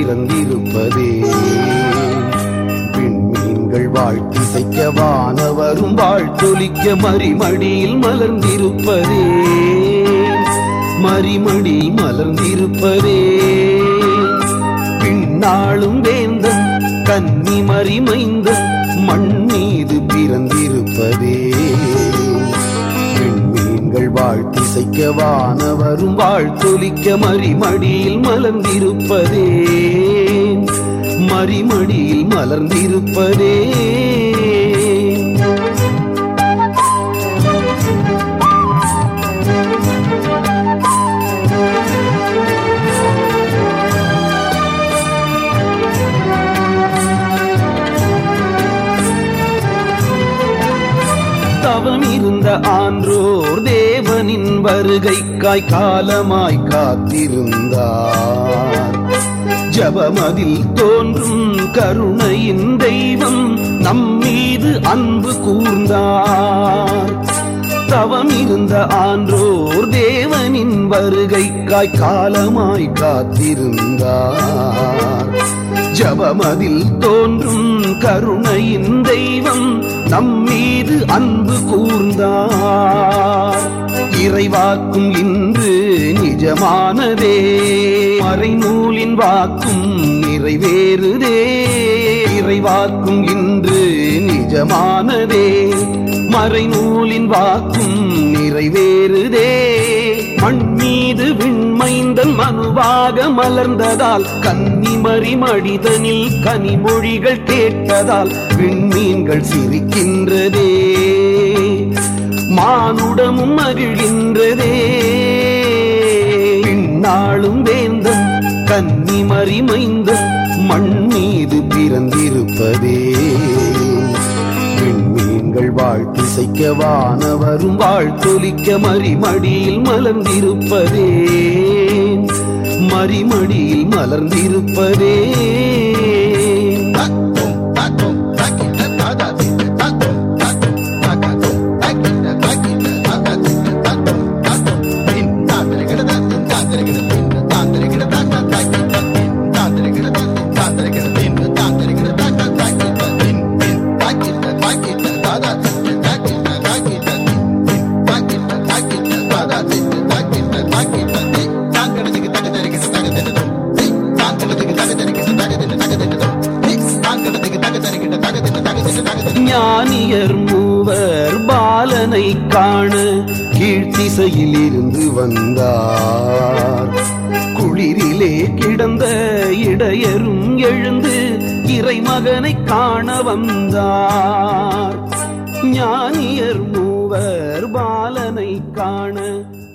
பிறந்திருப்பதே விண்மீன்கள் வாழ்த்திசைக்க வானவரும் வாழ்த்தொலிக்க மறிமடியில் மலர்ந்திருப்பதே மறிமடியில் மலர்ந்திருப்பதே பின்னாளும் வேந்தன் கன்னி மறிமைந்தன் மண் மீது பிறந்திருப்பதே விண்மீன்கள் வாழ்த்திசைக்க வானவரும் வாழ்த்தொலிக்க மறிமடியில் மலர்ந்திருப்பதே மறிமடியில் மலர்ந்திருப்பதே தவம் இருந்த ஆன்றோர் தேவனின் வருகைக்காய் காலமாய் காத்திருந்தார் ஜபமதில் தோன்றும் கருணையின் தெய்வம் நம் மீது அன்பு கூர்ந்தார் தவம் இருந்த ஆன்றோர் தேவனின் வருகைக்காய் காலமாய் காத்திருந்தார் ஜபமதில் தோன்றும் கருணையின் தெய்வம் நம் மீது அன்பு கூர்ந்தார் இறைவாக்கும் இன்று நிஜமானதே மறைநூலின் வாக்கும் நிறைவேறுதே இறைவாக்கும் இன்று நிஜமானதே மறைநூலின் வாக்கும் நிறைவேறுதே மண் மீது விண்மைந்தன் மனுவாக மலர்ந்ததால் கன்னிமறி மடிதனில் கனிமொழிகள் கேட்டதால் விண்மீன்கள் சிரிக்கின்றதே மானுடமும் மகிழ்கின்றதே பின்னாளும் வேந்தன் கன்னிமறி மைந்தன் மண் மீது பிறந்திருப்பதே விண்மீன்கள் வாழ்த்திசைக்க வானவரும் வாழ்த்தொலிக்க மறிமடியில் மலர்ந்திருப்பதே மறிமடியில் மலர்ந்திருப்பதே ஞானியர் மூவர் பாலனை காண கீழ்த்திசையில் இருந்து வந்தார் குளிரிலே கிடந்த இடையரும் எழுந்து இறைமகனை காண வந்தார் ஞானியர் மூவர் பாலனை காண